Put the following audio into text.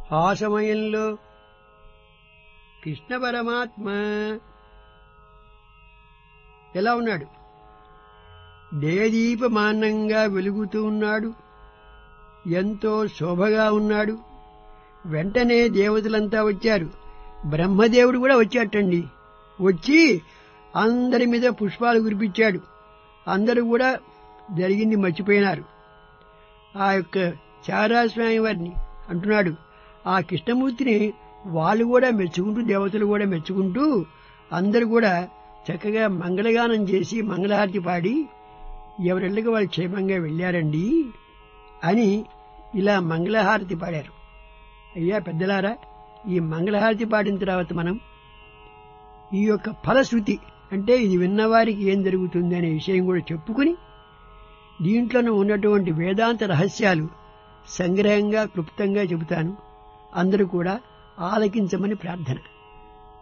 ఆ సమయంలో కృష్ణ పరమాత్మ ఎలా ఉన్నాడు దేదీపమానంగా వెలుగుతూ ఉన్నాడు ఎంతో శోభగా ఉన్నాడు వెంటనే దేవతలంతా వచ్చారు బ్రహ్మదేవుడు కూడా వచ్చాటండి వచ్చి అందరి మీద పుష్పాలు కురిపించాడు అందరూ కూడా జరిగింది మర్చిపోయినారు ఆ యొక్క చారాస్వామి వారిని అంటున్నాడు ఆ కృష్ణమూర్తిని వాళ్ళు కూడా మెచ్చుకుంటూ దేవతలు కూడా మెచ్చుకుంటూ అందరూ కూడా చక్కగా మంగళగానం చేసి మంగళహారతి పాడి ఎవరిళ్ళకి వాళ్ళు క్షేమంగా వెళ్ళారండి అని ఇలా మంగళహారతి పాడారు అయ్యా పెద్దలారా ఈ మంగళహారతి పాడిన తర్వాత మనం ఈ యొక్క ఫలశ్రుతి అంటే ఇది విన్నవారికి ఏం జరుగుతుంది అనే విషయం కూడా చెప్పుకుని దీంట్లోనూ ఉన్నటువంటి వేదాంత రహస్యాలు సంగ్రహంగా క్లుప్తంగా చెబుతాను అందరూ కూడా ఆలకించమని ప్రార్థన